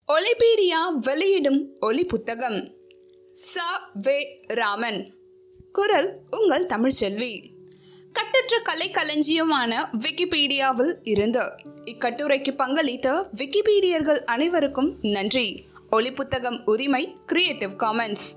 ஒலிபீடியா வெளியிடும் ஒலி புத்தகம் ச வே ராமன் குரல் உங்கள் தமிழ்ச்செல்வி கட்டற்ற கலை களஞ்சியமான விக்கிபீடியாவில் இருந்து இக்கட்டுரைக்கு பங்களித்த விக்கிபீடியர்கள் அனைவருக்கும் நன்றி ஒலி புத்தகம் உரிமை creative commons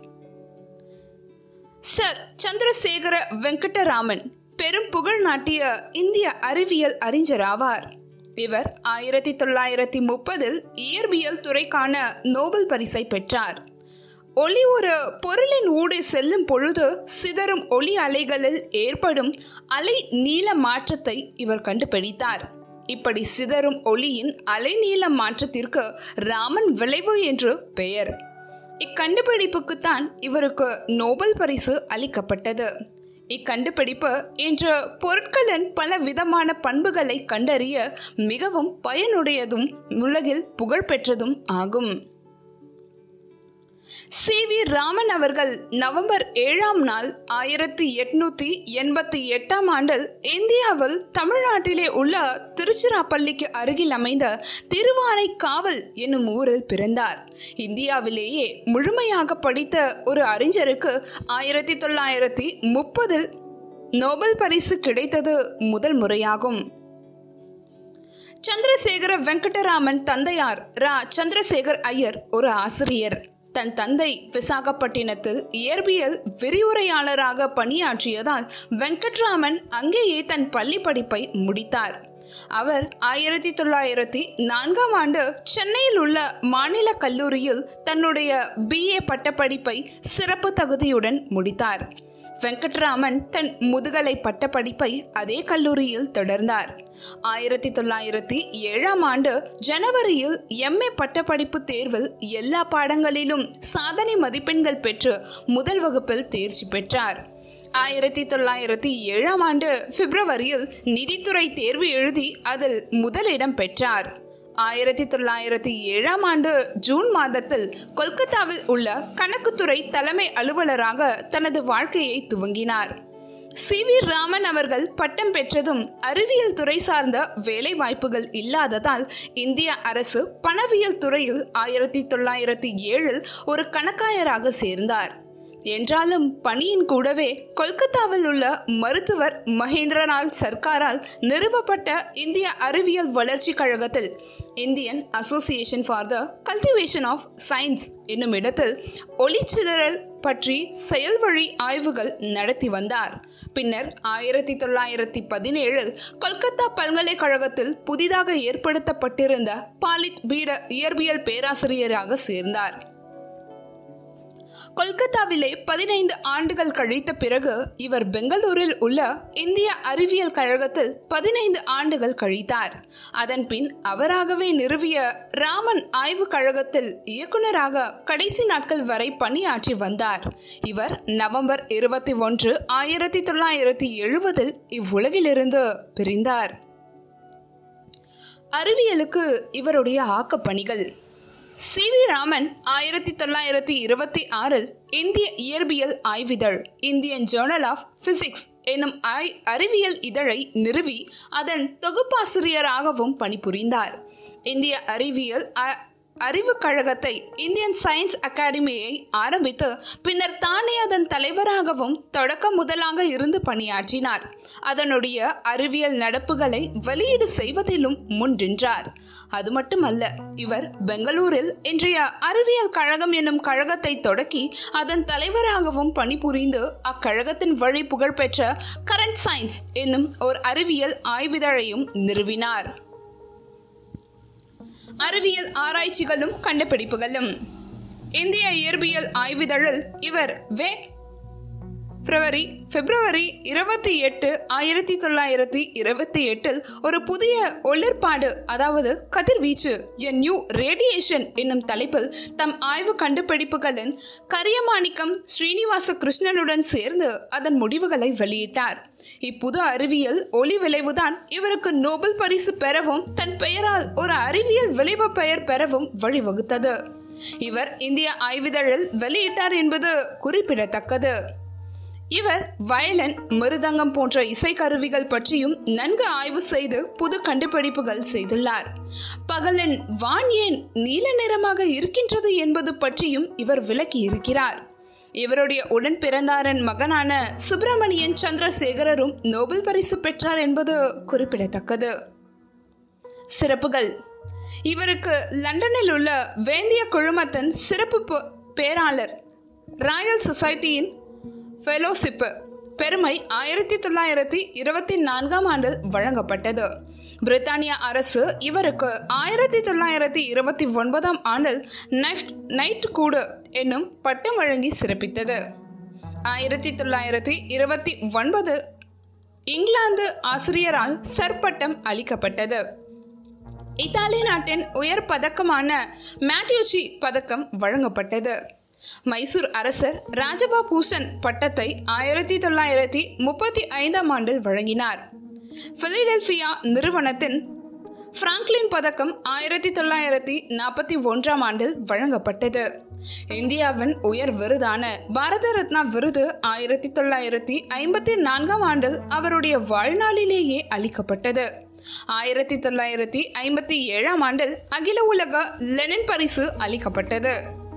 Sir Chandrasekhara Venkataraman பெரும் புகழ் நாட்டிய இந்திய அறிவியல் அறிஞராவார் இவர் ஆயிரத்தி தொள்ளாயிரத்தி முப்பதில் இயற்பியல் துறைக்கான நோபல் பரிசை பெற்றார் ஒளி ஒரு பொருளின் ஊடே செல்லும் பொழுது சிதறும் ஒளி அலைகளில் ஏற்படும் அலை நீள மாற்றத்தை இவர் கண்டுபிடித்தார் இப்படி சிதறும் ஒளியின் அலைநீள மாற்றத்திற்கு ராமன் விளைவு என்று பெயர் இக்கண்டுபிடிப்புக்குத்தான் இவருக்கு நோபல் பரிசு அளிக்கப்பட்டது இக்கண்டுபிடிப்பு இன்று பொருட்களின் பல விதமான பண்புகளை கண்டறிய மிகவும் பயனுடையதும் உலகில் புகழ்பெற்றதும் ஆகும் சி வி ராமன் அவர்கள் நவம்பர் ஏழாம் நாள் ஆயிரத்தி எட்நூத்தி எண்பத்தி எட்டாம் ஆண்டில் இந்தியாவில் தமிழ்நாட்டிலே உள்ள திருச்சிராப்பள்ளிக்கு அருகில் அமைந்த திருவானைக்காவல் என்னும் ஊரில் பிறந்தார் இந்தியாவிலேயே முழுமையாக படித்த ஒரு அறிஞருக்கு ஆயிரத்தி தொள்ளாயிரத்தி முப்பதில் நோபல் பரிசு கிடைத்தது முதல் முறையாகும் சந்திரசேகர வெங்கடராமன் தந்தையார் ரா சந்திரசேகர் ஐயர் ஒரு ஆசிரியர் தன் தந்தை விசாகப்பட்டினத்தில் இயற்பியல் விரிவுரையாளராக பணியாற்றியதால் வெங்கட்ராமன் அங்கேயே தன் பள்ளி படிப்பை முடித்தார் அவர் ஆயிரத்தி தொள்ளாயிரத்தி நான்காம் ஆண்டு சென்னையில் உள்ள மாநில கல்லூரியில் தன்னுடைய பிஏ பட்டப்படிப்பை சிறப்பு தகுதியுடன் முடித்தார் வெங்கட்ராமன் தன் முதுகலை பட்டப்படிப்பை அதே கல்லூரியில் தொடர்ந்தார் ஆயிரத்தி தொள்ளாயிரத்தி ஏழாம் ஆண்டு ஜனவரியில் எம்ஏ பட்டப்படிப்பு தேர்வில் எல்லா பாடங்களிலும் சாதனை மதிப்பெண்கள் பெற்று முதல் வகுப்பில் தேர்ச்சி பெற்றார் ஆயிரத்தி தொள்ளாயிரத்தி ஏழாம் ஆண்டு பிப்ரவரியில் நிதித்துறை தேர்வு எழுதி அதில் முதலிடம் பெற்றார் ஆயிரத்தி தொள்ளாயிரத்தி ஏழாம் ஆண்டு ஜூன் மாதத்தில் கொல்கத்தாவில் உள்ள கணக்குத்துறை தலைமை அலுவலராக தனது வாழ்க்கையை துவங்கினார் சி வி ராமன் அவர்கள் பட்டம் பெற்றதும் அறிவியல் துறை சார்ந்த வேலை வாய்ப்புகள் இல்லாததால் இந்திய அரசு பணவியல் துறையில் ஆயிரத்தி தொள்ளாயிரத்தி ஏழில் ஒரு கணக்காயராக சேர்ந்தார் என்றாலும் பணியின் கூடவே கொல்கத்தாவில் உள்ள மருத்துவர் மகேந்திரநாத் சர்க்காரால் நிறுவப்பட்ட இந்திய அறிவியல் வளர்ச்சி கழகத்தில் Indian Association for the Cultivation of Science என்னும் இடத்தில் ஒளிச்சிதறல் பற்றி செயல்வழி ஆய்வுகள் நடத்தி வந்தார் பின்னர் ஆயிரத்தி தொள்ளாயிரத்தி பதினேழில் கொல்கத்தா பல்கலைக்கழகத்தில் புதிதாக ஏற்படுத்தப்பட்டிருந்த பாலிட் பீட இயற்பியல் பேராசிரியராக சேர்ந்தார் கொல்கத்தாவிலே பதினைந்து ஆண்டுகள் கழித்த பிறகு இவர் பெங்களூரில் உள்ள இந்திய அறிவியல் கழகத்தில் பதினைந்து ஆண்டுகள் கழித்தார் அதன் பின் அவராகவே நிறுவிய ராமன் ஆய்வு கழகத்தில் இயக்குநராக கடைசி நாட்கள் வரை பணியாற்றி வந்தார் இவர் நவம்பர் இருபத்தி ஒன்று ஆயிரத்தி தொள்ளாயிரத்தி எழுபதில் இவ்வுலகிலிருந்து பிரிந்தார் அறிவியலுக்கு இவருடைய ஆக்கப்பணிகள் சி வி ராமன் ஆயிரத்தி தொள்ளாயிரத்தி இருபத்தி ஆறில் இந்திய இயற்பியல் ஆய்விதழ் இந்தியன் ஜேர்னல் ஆஃப் பிசிக்ஸ் எனும் அறிவியல் இதழை நிறுவி அதன் தொகுப்பாசிரியராகவும் பணிபுரிந்தார் இந்திய அறிவியல் அறிவு கழகத்தை இந்தியன் சயின்ஸ் அகாடமியை ஆரம்பித்து பின்னர் தானே அதன் தலைவராகவும் தொடக்கம் முதலாக இருந்து பணியாற்றினார் அதனுடைய அறிவியல் நடப்புகளை வெளியீடு செய்வதிலும் முன்னின்றார் அது மட்டுமல்ல இவர் பெங்களூரில் இன்றைய அறிவியல் கழகம் என்னும் கழகத்தை தொடக்கி அதன் தலைவராகவும் பணிபுரிந்து அக்கழகத்தின் வழி புகழ்பெற்ற கரண்ட் சயின்ஸ் என்னும் ஓர் அறிவியல் ஆய்விதழையும் நிறுவினார் அறிவியல் ஆராய்ச்சிகளும் கண்டுபிடிப்புகளும் இந்திய இயற்பியல் ஆய்விதழில் இவர் வே பிப்ரவரி பிப்ரவரி இருபத்தி எட்டு ஆயிரத்தி தொள்ளாயிரத்தி இருபத்தி எட்டில் ஒரு புதிய ஒளிர்பாடு அதாவது கதிர்வீச்சு எ நியூ ரேடியேஷன் என்னும் தலைப்பில் தம் ஆய்வு கண்டுபிடிப்புகளின் கரியமாணிக்கம் ஸ்ரீனிவாச கிருஷ்ணனுடன் சேர்ந்து அதன் முடிவுகளை வெளியிட்டார் இப்புது அறிவியல் ஒளி விளைவுதான் இவருக்கு நோபல் பரிசு பெறவும் தன் பெயரால் ஒரு அறிவியல் விளைவு பெயர் பெறவும் வழிவகுத்தது இவர் இந்திய ஆய்விதழில் வெளியிட்டார் என்பது குறிப்பிடத்தக்கது இவர் வயலன் மிருதங்கம் போன்ற இசைக்கருவிகள் பற்றியும் நன்கு ஆய்வு செய்து புது கண்டுபிடிப்புகள் செய்துள்ளார் பகலின் வான் ஏன் நீல நிறமாக இருக்கின்றது என்பது பற்றியும் இவர் விளக்கி இருக்கிறார் இவருடைய உடன் பிறந்தாரின் மகனான சுப்பிரமணியன் சந்திரசேகரரும் நோபல் பரிசு பெற்றார் என்பது குறிப்பிடத்தக்கது சிறப்புகள் இவருக்கு லண்டனில் உள்ள வேந்திய குழுமத்தின் சிறப்பு பொ- பேராளர் ராயல் சொசைட்டியின் ஃபெலோஷிப் பெருமை ஆயிரத்தி தொள்ளாயிரத்தி இருபத்தி நான்காம் ஆண்டில் வழங்கப்பட்டது பிரித்தானிய அரசு இவருக்கு ஆயிரத்தி தொள்ளாயிரத்தி இருபத்தி ஒன்பதாம் ஆண்டில் நைட் நைட் கூடு என்னும் பட்டம் வழங்கி சிறப்பித்தது ஆயிரத்தி தொள்ளாயிரத்தி இருபத்தி ஒன்பது இங்கிலாந்து ஆசிரியரால் சர் பட்டம் அளிக்கப்பட்டது இத்தாலி நாட்டின் உயர் பதக்கமான மேட்யூச்சி பதக்கம் வழங்கப்பட்டது மைசூர் அரசர் ராஜபா பூஷன் பட்டத்தை ஆயிரத்தி தொள்ளாயிரத்தி முப்பத்தி ஐந்தாம் ஆண்டில் வழங்கினார் பிலடெல்பியா நிறுவனத்தின் பிராங்க்லின் பதக்கம் ஆயிரத்தி தொள்ளாயிரத்தி நாற்பத்தி ஒன்றாம் ஆண்டில் வழங்கப்பட்டது இந்தியாவின் உயர் விருதான பாரத ரத்னா விருது ஆயிரத்தி தொள்ளாயிரத்தி ஐம்பத்தி நான்காம் ஆண்டில் அவருடைய வாழ்நாளிலேயே அளிக்கப்பட்டது ஆயிரத்தி தொள்ளாயிரத்தி ஐம்பத்தி ஏழாம் ஆண்டில் அகில உலக லெனின் பரிசு அளிக்கப்பட்டது